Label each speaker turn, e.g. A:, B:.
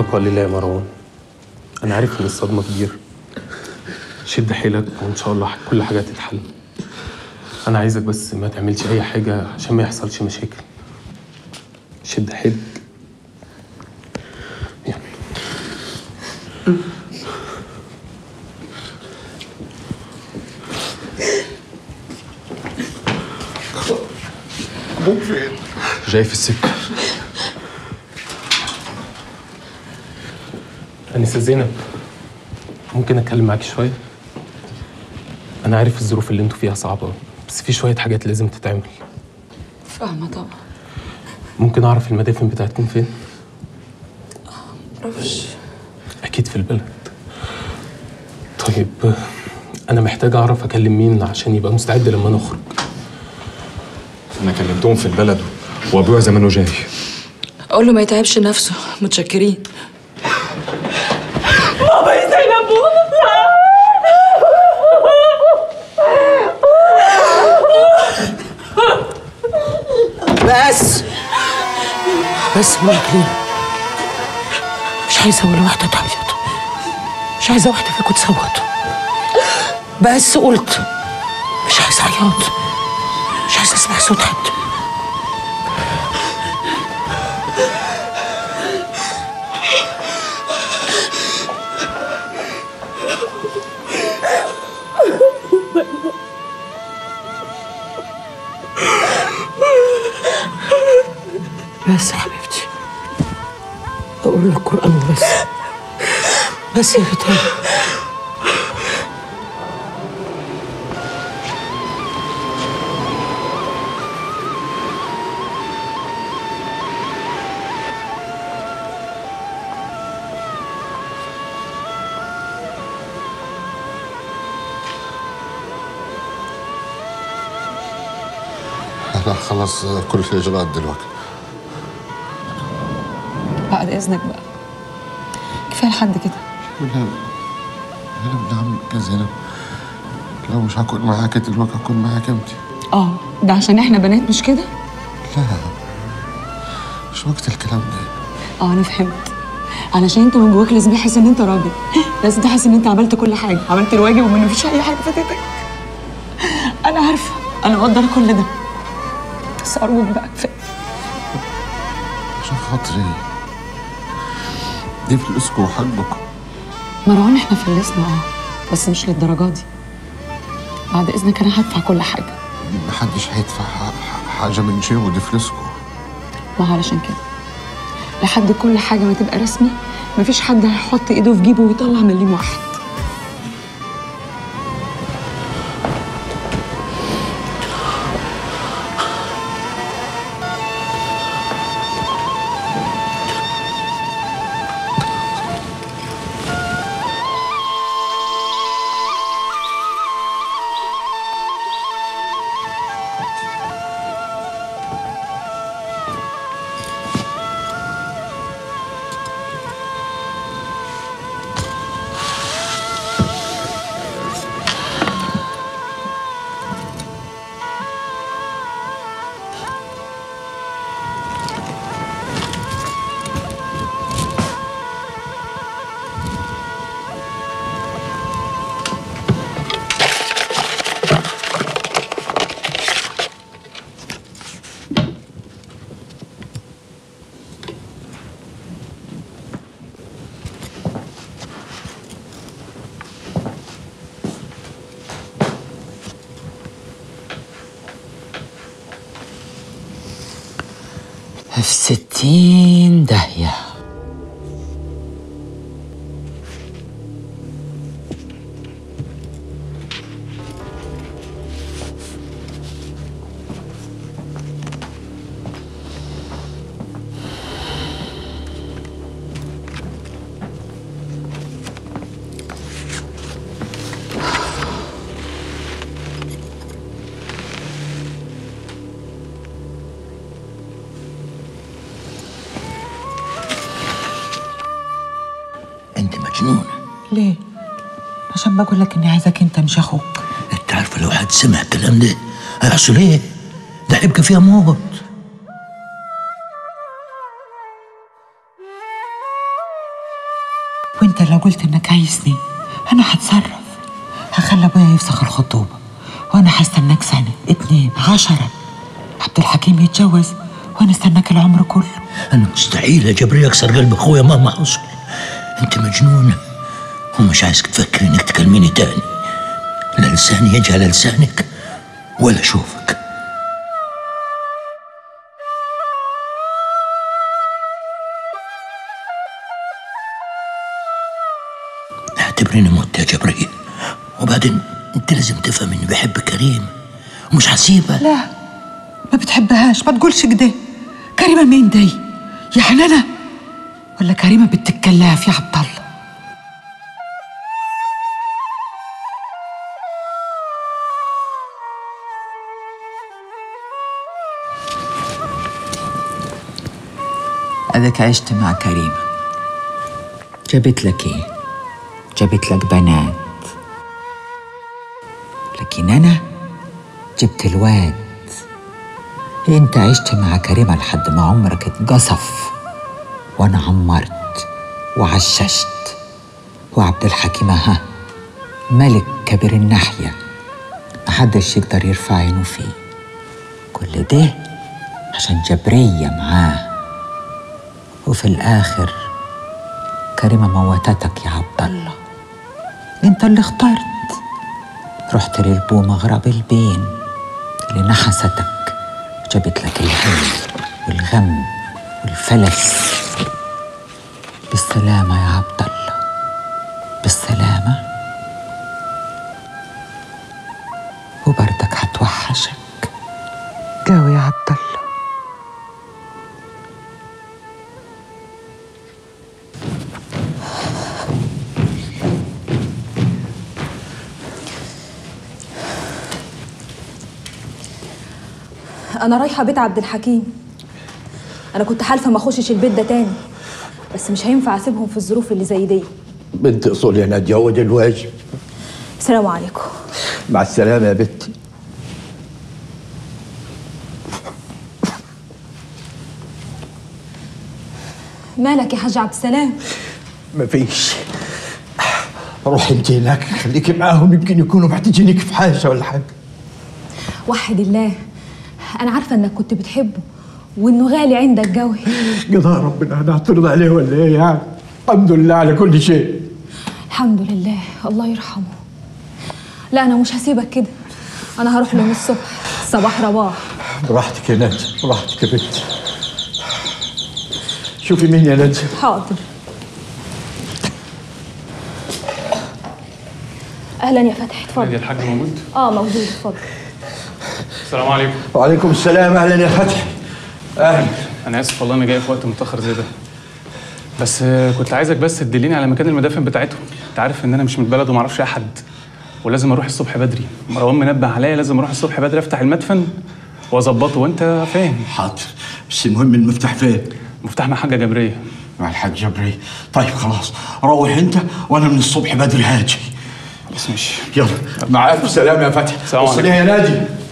A: البقاء لله يا مروان انا عارف ان الصدمه كبيره شد حيلك وان شاء الله كل حاجه هتتحل انا عايزك بس ما تعملش اي حاجه عشان ما يحصلش مشاكل شد حيلك يلا.
B: ابوك فين؟
A: جاي في السكه أنسة زينب ممكن أتكلم معاكي شوية؟ أنا عارف الظروف اللي انتوا فيها صعبة بس في شوية حاجات لازم تتعمل
C: فاهمة طبعا
A: ممكن أعرف المدافن بتاعتكم فين؟
C: معرفش
A: أكيد في البلد طيب أنا محتاج أعرف أكلم مين عشان يبقى مستعد لما نخرج
B: انا كلمتهم في البلد وابويا زمانه جاي
C: أقول له ما يتعبش نفسه متشكرين
D: بابا يا زينب
E: بس بس ممكن مش عايزة ولا واحدة تعيط مش عايزة واحدة فيكم تصوت بس قلت مش عايزة عياط مش عايزة اسمع صوت حد بس يا حبيبتي اقول لك قران وبس بس يا فتاة
F: انا خلص كل الاجراءات دلوقتي
C: بعد إذنك بقى كفاية لحد كده
F: ولا انا ابن عمك يا زينب لو مش هكون معاك دلوقتي هكون معاك انت
C: اه ده عشان احنا بنات مش كده
F: لا مش وقت الكلام ده
C: اه انا فهمت علشان انت من جواك لازم تحس ان انت راجل لازم تحس ان انت عملت كل حاجه عملت الواجب وما فيش اي حاجه فاتتك انا عارفه انا مقدره كل ده بس ارجوك بقى كفايه
F: عشان خاطري دي فلوسكم وحقكم
C: مروان احنا فلسنا اه بس مش للدرجه دي بعد اذنك انا هدفع كل حاجه
F: محدش هيدفع ح- حاجه من جيبه دي فلوسكم
C: ما هو علشان كده لحد كل حاجه ما تبقى رسمي مفيش حد هيحط ايده في جيبه ويطلع مليم واحد
E: في ستين داهية
G: انت مجنونه
E: ليه؟ عشان بقول لك اني عايزك انت مش اخوك
G: انت عارفه لو حد سمع الكلام ده هيحصل ايه ده هيبقى فيها موت
E: وانت لو قلت انك عايزني انا هتصرف هخلي ابويا يفسخ الخطوبة وانا هستناك سنة اتنين عشرة عبد الحكيم يتجوز وانا استناك العمر كله
G: انا مستحيل يا جبرية اكسر قلب اخويا مهما حصل انت مجنونة ومش عايزك تفكر انك تكلميني تاني لا لساني يجي على لسانك ولا اشوفك اعتبريني مت يا جبرية وبعدين انت لازم تفهم اني بحب كريم ومش هسيبها
E: لا ما بتحبهاش ما تقولش كده كريمة مين دي يا حنانة ولا كريمة بنت الكلاف يا عبد الله أذاك عشت مع كريمة جابت لك ايه جابت لك بنات لكن أنا جبت الواد انت عشت مع كريمة لحد ما عمرك اتقصف وانا عمرت وعششت وعبد الحكيم ها ملك كبير الناحية محدش يقدر يرفع عينه فيه كل ده عشان جبرية معاه وفي الآخر كريمة موتتك يا عبد الله انت اللي اخترت رحت للبو مغرب البين اللي نحستك جابت لك الهم والغم والفلس بالسلامة يا عبد الله بالسلامة وبردك هتوحشك جاوي يا عبد الله
D: انا رايحه بيت عبد الحكيم انا كنت حالفه ما اخشش البيت ده تاني بس مش هينفع اسيبهم في الظروف اللي زي دي
H: بنت اصول يا ناديه هو ده الواجب
D: السلام عليكم
H: مع السلامه يا بنتي
D: مالك يا حاج عبد السلام
H: مفيش روح انت هناك خليكي معاهم يمكن يكونوا محتاجينك في حاجه ولا حاجه
D: وحد الله انا عارفه انك كنت بتحبه وانه غالي عندك قوي
H: قضاء ربنا هنعترض عليه ولا ايه يعني الحمد لله على كل شيء
D: الحمد لله الله يرحمه لا انا مش هسيبك كده انا هروح له من الصبح صباح رباح
H: براحتك يا ناديه براحتك يا بنتي شوفي مين يا ناديه
D: حاضر اهلا يا فتحي
A: نادي
D: اتفضل
A: الحاج موجود
D: اه موجود اتفضل
A: السلام عليكم
H: وعليكم السلام اهلا يا فتحي اهلا
A: انا اسف والله انا جاي في وقت متاخر زي ده بس آه، كنت عايزك بس تدليني على مكان المدافن بتاعتهم انت عارف ان انا مش من البلد وما اعرفش اي حد ولازم اروح الصبح بدري مروان منبه عليا لازم اروح الصبح بدري افتح المدفن واظبطه وانت فاهم
H: حاضر بس المهم المفتاح فين
A: مفتاح مع حاجه جبريه
H: مع الحاج جبري طيب خلاص روح انت وانا من الصبح بدري هاجي
A: بس ماشي
H: يلا مع الف سلامه يا فتحي
A: السلام عليكم.
H: وصلي يا نادي